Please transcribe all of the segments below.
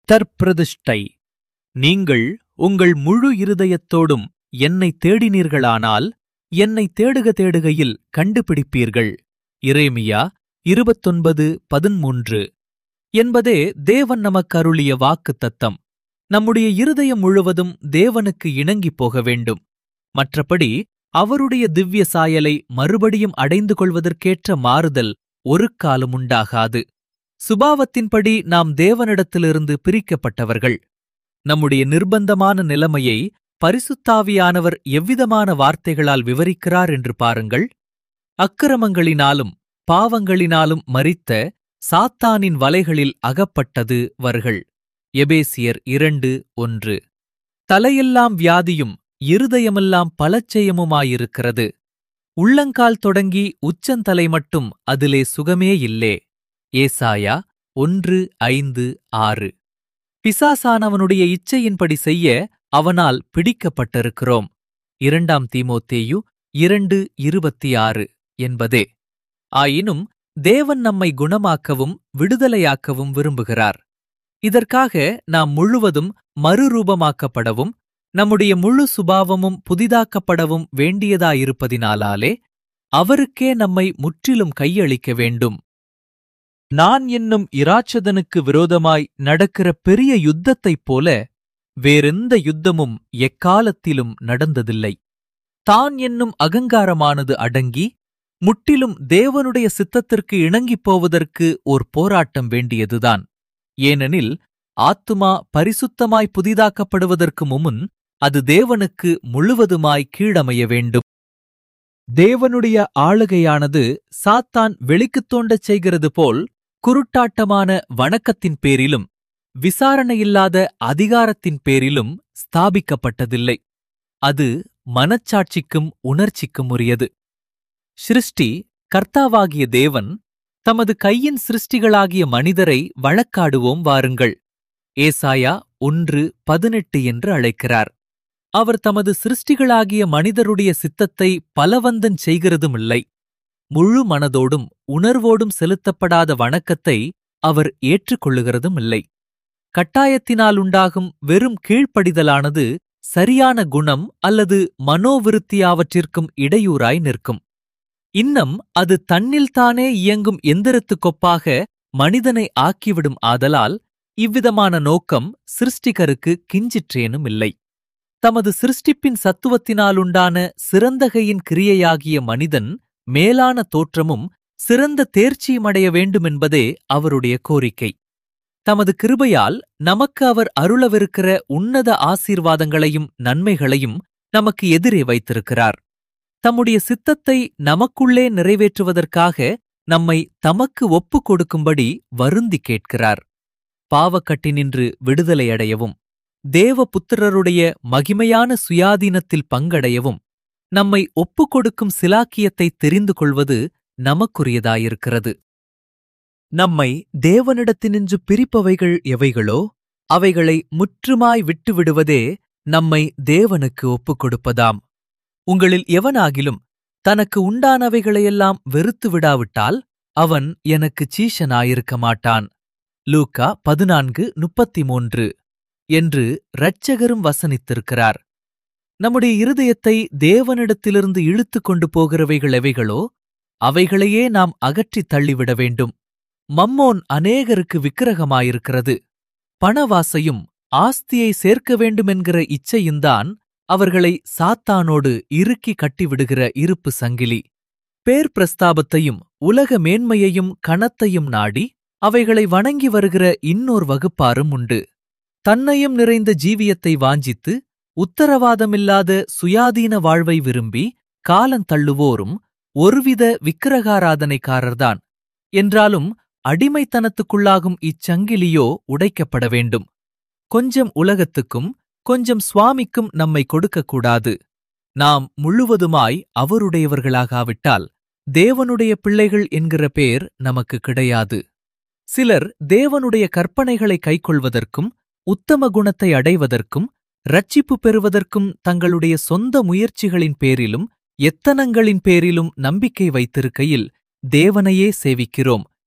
தற்பிரதிஷ்டை நீங்கள் உங்கள் முழு இருதயத்தோடும் என்னை தேடினீர்களானால் என்னை தேடுக தேடுகையில் கண்டுபிடிப்பீர்கள் இரேமியா இருபத்தொன்பது பதிமூன்று என்பதே தேவன் நமக்கு அருளிய வாக்கு தத்தம் நம்முடைய இருதயம் முழுவதும் தேவனுக்கு இணங்கிப் போக வேண்டும் மற்றபடி அவருடைய திவ்ய சாயலை மறுபடியும் அடைந்து கொள்வதற்கேற்ற மாறுதல் ஒரு காலம் உண்டாகாது சுபாவத்தின்படி நாம் தேவனிடத்திலிருந்து பிரிக்கப்பட்டவர்கள் நம்முடைய நிர்பந்தமான நிலைமையை பரிசுத்தாவியானவர் எவ்விதமான வார்த்தைகளால் விவரிக்கிறார் என்று பாருங்கள் அக்கிரமங்களினாலும் பாவங்களினாலும் மரித்த சாத்தானின் வலைகளில் அகப்பட்டது வர்கள் எபேசியர் இரண்டு ஒன்று தலையெல்லாம் வியாதியும் இருதயமெல்லாம் பலச்செயமுமாயிருக்கிறது உள்ளங்கால் தொடங்கி உச்சந்தலை மட்டும் அதிலே சுகமே இல்லே ஏசாயா ஒன்று ஐந்து ஆறு பிசாசானவனுடைய இச்சையின்படி செய்ய அவனால் பிடிக்கப்பட்டிருக்கிறோம் இரண்டாம் தீமோத்தேயு இரண்டு இருபத்தி ஆறு என்பதே ஆயினும் தேவன் நம்மை குணமாக்கவும் விடுதலையாக்கவும் விரும்புகிறார் இதற்காக நாம் முழுவதும் மறுரூபமாக்கப்படவும் நம்முடைய முழு சுபாவமும் புதிதாக்கப்படவும் வேண்டியதாயிருப்பதினாலாலே அவருக்கே நம்மை முற்றிலும் கையளிக்க வேண்டும் நான் என்னும் இராட்சதனுக்கு விரோதமாய் நடக்கிற பெரிய யுத்தத்தைப் போல வேறெந்த யுத்தமும் எக்காலத்திலும் நடந்ததில்லை தான் என்னும் அகங்காரமானது அடங்கி முற்றிலும் தேவனுடைய சித்தத்திற்கு இணங்கிப் போவதற்கு ஓர் போராட்டம் வேண்டியதுதான் ஏனெனில் ஆத்துமா பரிசுத்தமாய் புதிதாக்கப்படுவதற்கு முமுன் அது தேவனுக்கு முழுவதுமாய் கீழமைய வேண்டும் தேவனுடைய ஆளுகையானது சாத்தான் வெளிக்குத் தோண்டச் செய்கிறது போல் குருட்டாட்டமான வணக்கத்தின் பேரிலும் விசாரணையில்லாத அதிகாரத்தின் பேரிலும் ஸ்தாபிக்கப்பட்டதில்லை அது மனச்சாட்சிக்கும் உணர்ச்சிக்கும் உரியது சிருஷ்டி கர்த்தாவாகிய தேவன் தமது கையின் சிருஷ்டிகளாகிய மனிதரை வழக்காடுவோம் வாருங்கள் ஏசாயா ஒன்று பதினெட்டு என்று அழைக்கிறார் அவர் தமது சிருஷ்டிகளாகிய மனிதருடைய சித்தத்தை பலவந்தன் செய்கிறதுமில்லை முழு மனதோடும் உணர்வோடும் செலுத்தப்படாத வணக்கத்தை அவர் ஏற்றுக்கொள்ளுகிறதுமில்லை கட்டாயத்தினால் உண்டாகும் வெறும் கீழ்ப்படிதலானது சரியான குணம் அல்லது மனோவிருத்தியாவற்றிற்கும் இடையூறாய் நிற்கும் இன்னம் அது தன்னில்தானே இயங்கும் எந்திரத்துக்கொப்பாக மனிதனை ஆக்கிவிடும் ஆதலால் இவ்விதமான நோக்கம் சிருஷ்டிகருக்கு கிஞ்சிற்றேனும் இல்லை தமது சிருஷ்டிப்பின் சத்துவத்தினாலுண்டான சிறந்தகையின் கிரியையாகிய மனிதன் மேலான தோற்றமும் சிறந்த தேர்ச்சியுமடைய வேண்டுமென்பதே அவருடைய கோரிக்கை தமது கிருபையால் நமக்கு அவர் அருளவிருக்கிற உன்னத ஆசீர்வாதங்களையும் நன்மைகளையும் நமக்கு எதிரே வைத்திருக்கிறார் தம்முடைய சித்தத்தை நமக்குள்ளே நிறைவேற்றுவதற்காக நம்மை தமக்கு ஒப்புக் கொடுக்கும்படி வருந்தி கேட்கிறார் பாவக்கட்டினின்று விடுதலையடையவும் தேவ புத்திரருடைய மகிமையான சுயாதீனத்தில் பங்கடையவும் நம்மை ஒப்புக் கொடுக்கும் சிலாக்கியத்தை தெரிந்து கொள்வது நமக்குரியதாயிருக்கிறது நம்மை தேவனிடத்தினின்று பிரிப்பவைகள் எவைகளோ அவைகளை முற்றுமாய் விட்டுவிடுவதே நம்மை தேவனுக்கு ஒப்புக் கொடுப்பதாம் உங்களில் எவனாகிலும் தனக்கு உண்டானவைகளையெல்லாம் வெறுத்து விடாவிட்டால் அவன் எனக்கு சீஷனாயிருக்க மாட்டான் லூக்கா பதினான்கு முப்பத்தி மூன்று என்று இரட்சகரும் வசனித்திருக்கிறார் நம்முடைய இருதயத்தை தேவனிடத்திலிருந்து இழுத்துக் கொண்டு போகிறவைகள் எவைகளோ அவைகளையே நாம் அகற்றித் தள்ளிவிட வேண்டும் மம்மோன் அநேகருக்கு விக்கிரகமாயிருக்கிறது பணவாசையும் ஆஸ்தியை சேர்க்க வேண்டுமென்கிற இச்சையுந்தான் அவர்களை சாத்தானோடு இறுக்கி கட்டிவிடுகிற இருப்பு சங்கிலி பேர் பிரஸ்தாபத்தையும் உலக மேன்மையையும் கணத்தையும் நாடி அவைகளை வணங்கி வருகிற இன்னோர் வகுப்பாரும் உண்டு தன்னையும் நிறைந்த ஜீவியத்தை வாஞ்சித்து உத்தரவாதமில்லாத சுயாதீன வாழ்வை விரும்பி காலந்தள்ளுவோரும் ஒருவித விக்கிரகாராதனைக்காரர்தான் என்றாலும் அடிமைத்தனத்துக்குள்ளாகும் இச்சங்கிலியோ உடைக்கப்பட வேண்டும் கொஞ்சம் உலகத்துக்கும் கொஞ்சம் சுவாமிக்கும் நம்மை கொடுக்கக்கூடாது நாம் முழுவதுமாய் அவருடையவர்களாகாவிட்டால் தேவனுடைய பிள்ளைகள் என்கிற பேர் நமக்கு கிடையாது சிலர் தேவனுடைய கற்பனைகளை கைக்கொள்வதற்கும் உத்தம குணத்தை அடைவதற்கும் ரட்சிப்பு பெறுவதற்கும் தங்களுடைய சொந்த முயற்சிகளின் பேரிலும் எத்தனங்களின் பேரிலும் நம்பிக்கை வைத்திருக்கையில் தேவனையே சேவிக்கிறோம்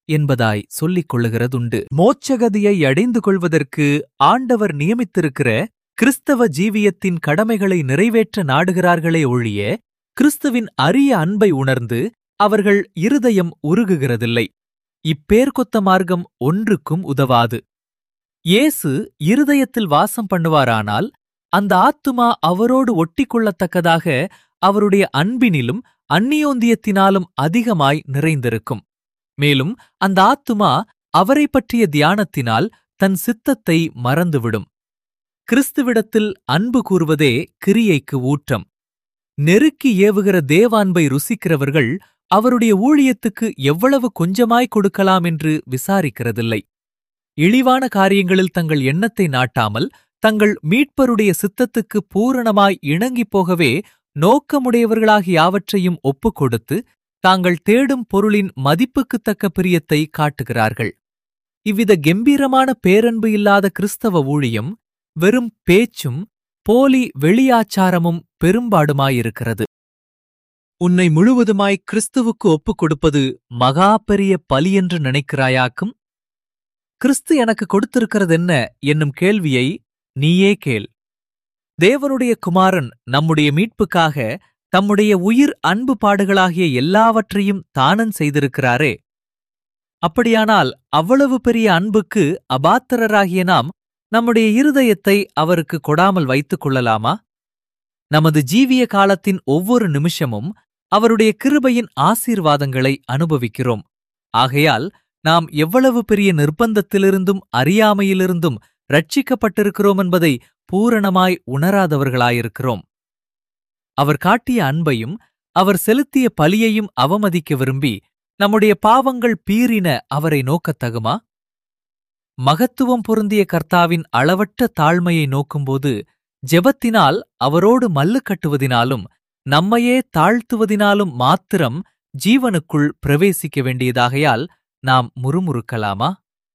என்பதாய் சொல்லிக் கொள்ளுகிறதுண்டு மோட்சகதியை அடைந்து கொள்வதற்கு ஆண்டவர் நியமித்திருக்கிற கிறிஸ்தவ ஜீவியத்தின் கடமைகளை நிறைவேற்ற நாடுகிறார்களே ஒழிய கிறிஸ்துவின் அரிய அன்பை உணர்ந்து அவர்கள் இருதயம் உருகுகிறதில்லை இப்பேர்க்கொத்த மார்க்கம் ஒன்றுக்கும் உதவாது இயேசு இருதயத்தில் வாசம் பண்ணுவாரானால் அந்த ஆத்துமா அவரோடு ஒட்டிக்கொள்ளத்தக்கதாக அவருடைய அன்பினிலும் அந்நியோந்தியத்தினாலும் அதிகமாய் நிறைந்திருக்கும் மேலும் அந்த ஆத்துமா அவரை பற்றிய தியானத்தினால் தன் சித்தத்தை மறந்துவிடும் கிறிஸ்துவிடத்தில் அன்பு கூறுவதே கிரியைக்கு ஊற்றம் நெருக்கி ஏவுகிற தேவான்பை ருசிக்கிறவர்கள் அவருடைய ஊழியத்துக்கு எவ்வளவு கொஞ்சமாய் கொடுக்கலாம் என்று விசாரிக்கிறதில்லை இழிவான காரியங்களில் தங்கள் எண்ணத்தை நாட்டாமல் தங்கள் மீட்பருடைய சித்தத்துக்கு பூரணமாய் இணங்கிப் போகவே நோக்கமுடையவர்களாகி யாவற்றையும் ஒப்புக் கொடுத்து தாங்கள் தேடும் பொருளின் மதிப்புக்குத்தக்க பிரியத்தை காட்டுகிறார்கள் இவ்வித கெம்பீரமான பேரன்பு இல்லாத கிறிஸ்தவ ஊழியம் வெறும் பேச்சும் போலி வெளியாச்சாரமும் பெரும்பாடுமாயிருக்கிறது உன்னை முழுவதுமாய் கிறிஸ்துவுக்கு ஒப்புக் கொடுப்பது மகா பெரிய பலி என்று நினைக்கிறாயாக்கும் கிறிஸ்து எனக்கு கொடுத்திருக்கிறதென்ன என்னும் கேள்வியை நீயே கேள் தேவனுடைய குமாரன் நம்முடைய மீட்புக்காக தம்முடைய உயிர் அன்பு பாடுகளாகிய எல்லாவற்றையும் தானன் செய்திருக்கிறாரே அப்படியானால் அவ்வளவு பெரிய அன்புக்கு அபாத்திரராகிய நாம் நம்முடைய இருதயத்தை அவருக்கு கொடாமல் வைத்துக் கொள்ளலாமா நமது ஜீவிய காலத்தின் ஒவ்வொரு நிமிஷமும் அவருடைய கிருபையின் ஆசீர்வாதங்களை அனுபவிக்கிறோம் ஆகையால் நாம் எவ்வளவு பெரிய நிர்பந்தத்திலிருந்தும் அறியாமையிலிருந்தும் ரட்சிக்கப்பட்டிருக்கிறோம் என்பதை பூரணமாய் உணராதவர்களாயிருக்கிறோம் அவர் காட்டிய அன்பையும் அவர் செலுத்திய பலியையும் அவமதிக்க விரும்பி நம்முடைய பாவங்கள் பீறின அவரை நோக்கத்தகுமா மகத்துவம் பொருந்திய கர்த்தாவின் அளவற்ற தாழ்மையை நோக்கும்போது ஜெபத்தினால் அவரோடு மல்லு கட்டுவதினாலும் நம்மையே தாழ்த்துவதினாலும் மாத்திரம் ஜீவனுக்குள் பிரவேசிக்க வேண்டியதாகையால் நாம் முறுமுறுக்கலாமா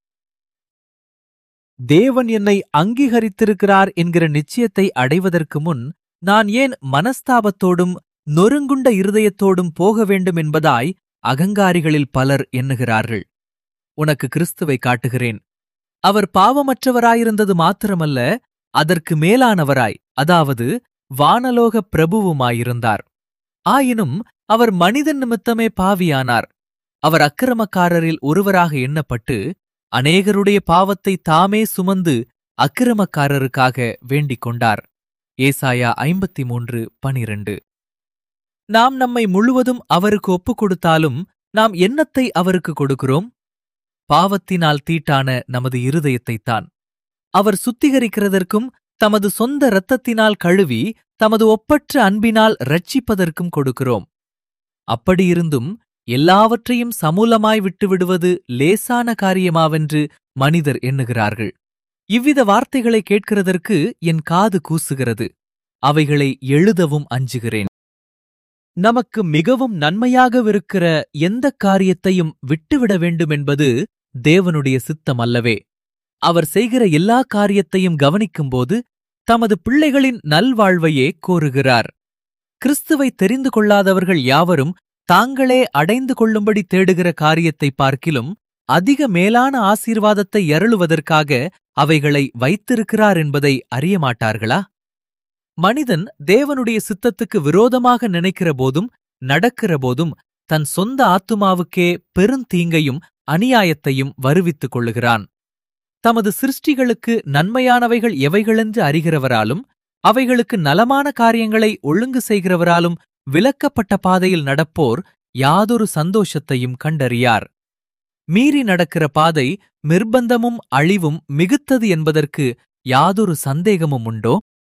தேவன் என்னை அங்கீகரித்திருக்கிறார் என்கிற நிச்சயத்தை அடைவதற்கு முன் நான் ஏன் மனஸ்தாபத்தோடும் நொறுங்குண்ட இருதயத்தோடும் போக வேண்டும் என்பதாய் அகங்காரிகளில் பலர் எண்ணுகிறார்கள் உனக்கு கிறிஸ்துவை காட்டுகிறேன் அவர் பாவமற்றவராயிருந்தது மாத்திரமல்ல அதற்கு மேலானவராய் அதாவது வானலோக பிரபுவுமாயிருந்தார் ஆயினும் அவர் மனிதன் நிமித்தமே பாவியானார் அவர் அக்கிரமக்காரரில் ஒருவராக எண்ணப்பட்டு அநேகருடைய பாவத்தை தாமே சுமந்து அக்கிரமக்காரருக்காக வேண்டிக் கொண்டார் ஏசாயா ஐம்பத்தி மூன்று பனிரண்டு நாம் நம்மை முழுவதும் அவருக்கு ஒப்புக் கொடுத்தாலும் நாம் என்னத்தை அவருக்கு கொடுக்கிறோம் பாவத்தினால் தீட்டான நமது இருதயத்தைத்தான் அவர் சுத்திகரிக்கிறதற்கும் தமது சொந்த இரத்தத்தினால் கழுவி தமது ஒப்பற்ற அன்பினால் ரட்சிப்பதற்கும் கொடுக்கிறோம் அப்படியிருந்தும் எல்லாவற்றையும் சமூலமாய் விட்டுவிடுவது லேசான காரியமாவென்று மனிதர் எண்ணுகிறார்கள் இவ்வித வார்த்தைகளை கேட்கிறதற்கு என் காது கூசுகிறது அவைகளை எழுதவும் அஞ்சுகிறேன் நமக்கு மிகவும் நன்மையாகவிருக்கிற எந்தக் காரியத்தையும் விட்டுவிட வேண்டுமென்பது தேவனுடைய சித்தம் அல்லவே அவர் செய்கிற எல்லா காரியத்தையும் கவனிக்கும்போது தமது பிள்ளைகளின் நல்வாழ்வையே கோருகிறார் கிறிஸ்துவை தெரிந்து கொள்ளாதவர்கள் யாவரும் தாங்களே அடைந்து கொள்ளும்படி தேடுகிற காரியத்தை பார்க்கிலும் அதிக மேலான ஆசீர்வாதத்தை அருளுவதற்காக அவைகளை வைத்திருக்கிறார் என்பதை அறியமாட்டார்களா மனிதன் தேவனுடைய சித்தத்துக்கு விரோதமாக நினைக்கிற போதும் நடக்கிற போதும் தன் சொந்த ஆத்துமாவுக்கே பெருந்தீங்கையும் அநியாயத்தையும் வருவித்துக் கொள்ளுகிறான் தமது சிருஷ்டிகளுக்கு நன்மையானவைகள் எவைகளென்று அறிகிறவராலும் அவைகளுக்கு நலமான காரியங்களை ஒழுங்கு செய்கிறவராலும் விலக்கப்பட்ட பாதையில் நடப்போர் யாதொரு சந்தோஷத்தையும் கண்டறியார் மீறி நடக்கிற பாதை நிர்பந்தமும் அழிவும் மிகுத்தது என்பதற்கு யாதொரு சந்தேகமும் உண்டோ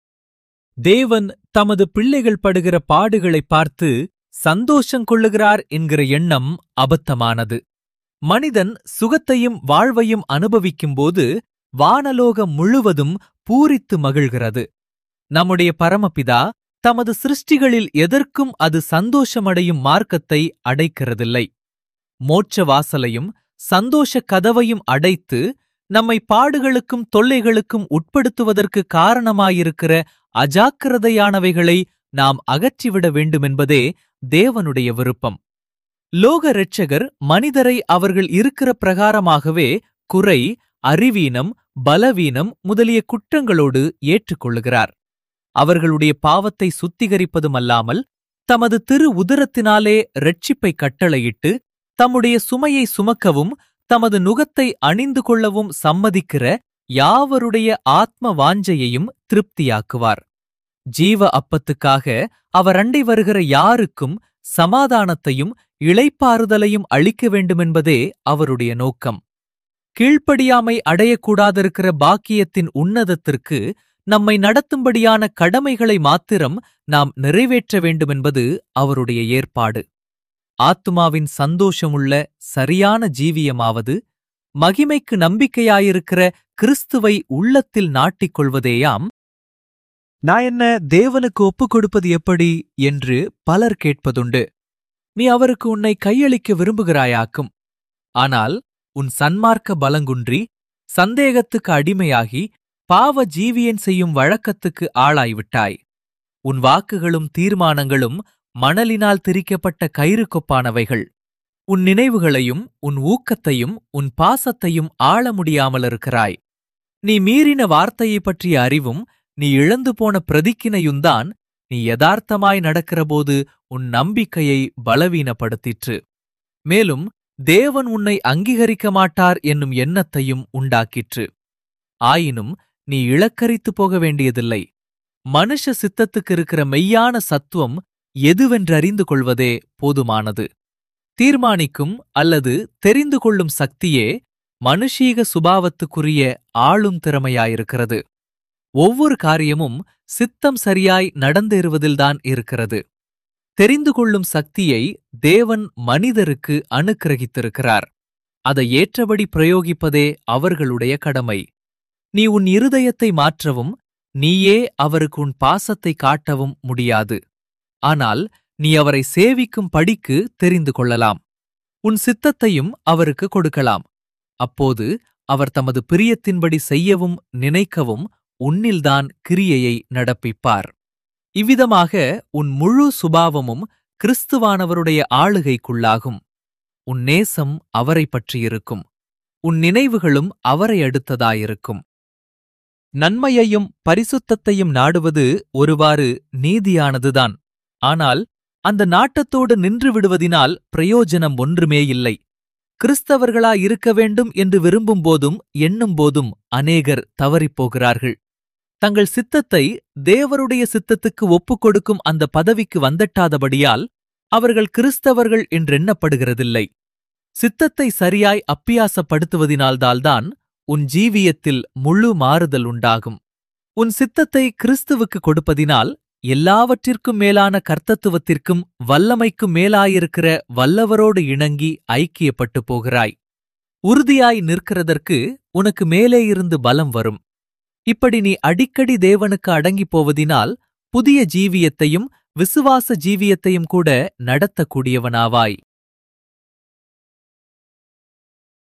தேவன் தமது பிள்ளைகள் படுகிற பாடுகளை பார்த்து சந்தோஷம் கொள்ளுகிறார் என்கிற எண்ணம் அபத்தமானது மனிதன் சுகத்தையும் வாழ்வையும் அனுபவிக்கும்போது வானலோகம் முழுவதும் பூரித்து மகிழ்கிறது நம்முடைய பரமபிதா தமது சிருஷ்டிகளில் எதற்கும் அது சந்தோஷமடையும் மார்க்கத்தை அடைக்கிறதில்லை மோட்ச வாசலையும் சந்தோஷ கதவையும் அடைத்து நம்மை பாடுகளுக்கும் தொல்லைகளுக்கும் உட்படுத்துவதற்கு காரணமாயிருக்கிற அஜாக்கிரதையானவைகளை நாம் அகற்றிவிட வேண்டுமென்பதே தேவனுடைய விருப்பம் லோக இரட்சகர் மனிதரை அவர்கள் இருக்கிற பிரகாரமாகவே குறை அறிவீனம் பலவீனம் முதலிய குற்றங்களோடு ஏற்றுக்கொள்ளுகிறார் அவர்களுடைய பாவத்தை சுத்திகரிப்பதுமல்லாமல் தமது திரு உதரத்தினாலே இரட்சிப்பை கட்டளையிட்டு தம்முடைய சுமையை சுமக்கவும் தமது நுகத்தை அணிந்து கொள்ளவும் சம்மதிக்கிற யாவருடைய ஆத்ம வாஞ்சையையும் திருப்தியாக்குவார் ஜீவ அப்பத்துக்காக அவர் அண்டை வருகிற யாருக்கும் சமாதானத்தையும் இளைப்பாறுதலையும் அளிக்க வேண்டுமென்பதே அவருடைய நோக்கம் கீழ்ப்படியாமை அடையக்கூடாதிருக்கிற பாக்கியத்தின் உன்னதத்திற்கு நம்மை நடத்தும்படியான கடமைகளை மாத்திரம் நாம் நிறைவேற்ற வேண்டுமென்பது அவருடைய ஏற்பாடு ஆத்துமாவின் சந்தோஷமுள்ள சரியான ஜீவியமாவது மகிமைக்கு நம்பிக்கையாயிருக்கிற கிறிஸ்துவை உள்ளத்தில் நாட்டிக் கொள்வதேயாம் நான் என்ன தேவனுக்கு ஒப்புக் கொடுப்பது எப்படி என்று பலர் கேட்பதுண்டு நீ அவருக்கு உன்னை கையளிக்க விரும்புகிறாயாக்கும் ஆனால் உன் சன்மார்க்க பலங்குன்றி சந்தேகத்துக்கு அடிமையாகி பாவ ஜீவியன் செய்யும் வழக்கத்துக்கு ஆளாய்விட்டாய் உன் வாக்குகளும் தீர்மானங்களும் மணலினால் திரிக்கப்பட்ட கயிறு கொப்பானவைகள் உன் நினைவுகளையும் உன் ஊக்கத்தையும் உன் பாசத்தையும் ஆள முடியாமலிருக்கிறாய் நீ மீறின வார்த்தையைப் பற்றிய அறிவும் நீ இழந்து போன பிரதிக்கினையுந்தான் நீ யதார்த்தமாய் நடக்கிறபோது உன் நம்பிக்கையை பலவீனப்படுத்திற்று மேலும் தேவன் உன்னை அங்கீகரிக்க மாட்டார் என்னும் எண்ணத்தையும் உண்டாக்கிற்று ஆயினும் நீ இளக்கரித்து போக வேண்டியதில்லை மனுஷ சித்தத்துக்கு இருக்கிற மெய்யான சத்துவம் எதுவென்றறிந்து கொள்வதே போதுமானது தீர்மானிக்கும் அல்லது தெரிந்து கொள்ளும் சக்தியே மனுஷீக சுபாவத்துக்குரிய ஆளும் திறமையாயிருக்கிறது ஒவ்வொரு காரியமும் சித்தம் சரியாய் நடந்தேறுவதில்தான் இருக்கிறது தெரிந்து கொள்ளும் சக்தியை தேவன் மனிதருக்கு அனுக்கிரகித்திருக்கிறார் அதை ஏற்றபடி பிரயோகிப்பதே அவர்களுடைய கடமை நீ உன் இருதயத்தை மாற்றவும் நீயே அவருக்கு உன் பாசத்தை காட்டவும் முடியாது ஆனால் நீ அவரை சேவிக்கும் படிக்கு தெரிந்து கொள்ளலாம் உன் சித்தத்தையும் அவருக்கு கொடுக்கலாம் அப்போது அவர் தமது பிரியத்தின்படி செய்யவும் நினைக்கவும் உன்னில்தான் கிரியையை நடப்பிப்பார் இவ்விதமாக உன் முழு சுபாவமும் கிறிஸ்துவானவருடைய ஆளுகைக்குள்ளாகும் உன் நேசம் அவரை பற்றியிருக்கும் உன் நினைவுகளும் அவரை அடுத்ததாயிருக்கும் நன்மையையும் பரிசுத்தத்தையும் நாடுவது ஒருவாறு நீதியானதுதான் ஆனால் அந்த நாட்டத்தோடு நின்று விடுவதினால் பிரயோஜனம் ஒன்றுமே இல்லை கிறிஸ்தவர்களா இருக்க வேண்டும் என்று விரும்பும் போதும் எண்ணும் போதும் அநேகர் தவறிப்போகிறார்கள் தங்கள் சித்தத்தை தேவருடைய சித்தத்துக்கு ஒப்புக் கொடுக்கும் அந்த பதவிக்கு வந்தட்டாதபடியால் அவர்கள் கிறிஸ்தவர்கள் என்றெண்ணப்படுகிறதில்லை சித்தத்தை சரியாய் அப்பியாசப்படுத்துவதினால்தால்தான் உன் ஜீவியத்தில் முழு மாறுதல் உண்டாகும் உன் சித்தத்தை கிறிஸ்துவுக்கு கொடுப்பதினால் எல்லாவற்றிற்கும் மேலான கர்த்தத்துவத்திற்கும் வல்லமைக்கும் மேலாயிருக்கிற வல்லவரோடு இணங்கி ஐக்கியப்பட்டு போகிறாய் உறுதியாய் நிற்கிறதற்கு உனக்கு மேலே இருந்து பலம் வரும் இப்படி நீ அடிக்கடி தேவனுக்கு அடங்கிப் போவதினால் புதிய ஜீவியத்தையும் விசுவாச ஜீவியத்தையும் கூட நடத்தக்கூடியவனாவாய்